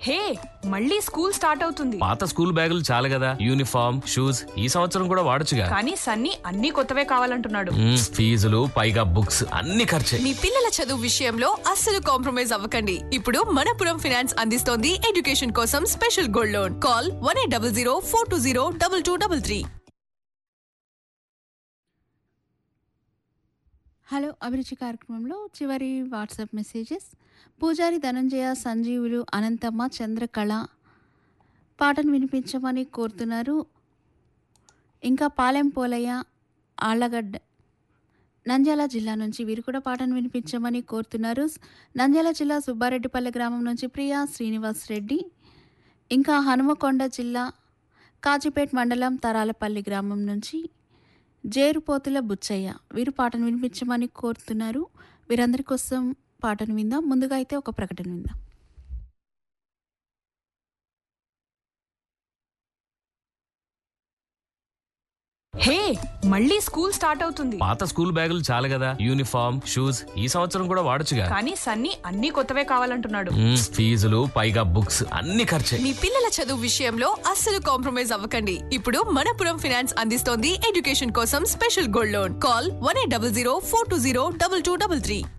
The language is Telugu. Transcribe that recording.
హే మళ్ళీ స్కూల్ స్టార్ట్ అవుతుంది పాత స్కూల్ బ్యాగులు చాలు కదా యూనిఫామ్ షూస్ ఈ సంవత్సరం కూడా వాడొచ్చుగా కానీ సన్నీ అన్ని కొత్తవే కావాలంటున్నాడు మ్మ్, ఫీజులు పైగా బుక్స్ అన్ని ఖర్చే మీ పిల్లల చదువు విషయంలో అస్సలు కాంప్రమైజ్ అవ్వకండి ఇప్పుడు మనపురం ఫినాన్స్ అందిస్తోంది ఎడ్యుకేషన్ కోసం special gold loan call one eight double zero four two zero double two double three hello అభిరుచి కార్యక్రమంలో చివరి వాట్సాప్ మెసేజెస్ పూజారి ధనంజయ సంజీవులు అనంతమ్మ చంద్రకళ పాటను వినిపించమని కోరుతున్నారు ఇంకా పాలెం పోలయ్య ఆళ్లగడ్డ నంద్యాల జిల్లా నుంచి వీరు కూడా పాటను వినిపించమని కోరుతున్నారు నంద్యాల జిల్లా సుబ్బారెడ్డిపల్లె గ్రామం నుంచి ప్రియా శ్రీనివాస్ రెడ్డి ఇంకా హనుమకొండ జిల్లా కాజీపేట్ మండలం తరాలపల్లి గ్రామం నుంచి జేరుపోతుల బుచ్చయ్య వీరు పాటను వినిపించమని కోరుతున్నారు వీరందరి కోసం పాటను విందాం ముందుగా అయితే ఒక ప్రకటన విందాం హే మళ్ళీ స్కూల్ స్టార్ట్ అవుతుంది పాత స్కూల్ బ్యాగులు చాలు కదా యూనిఫామ్ షూస్ ఈ సంవత్సరం కూడా వాడొచ్చుగా కానీ సన్నీ అన్ని కొత్తవే కావాలంటున్నాడు మ్మ్, ఫీజులు పైగా బుక్స్ అన్ని ఖర్చే మీ పిల్లల చదువు విషయంలో అస్సలు కాంప్రమైజ్ అవ్వకండి ఇప్పుడు మనపురం ఫినాన్స్ అందిస్తోంది ఎడ్యుకేషన్ కోసం special gold loan call one eight double zero four two zero double two double three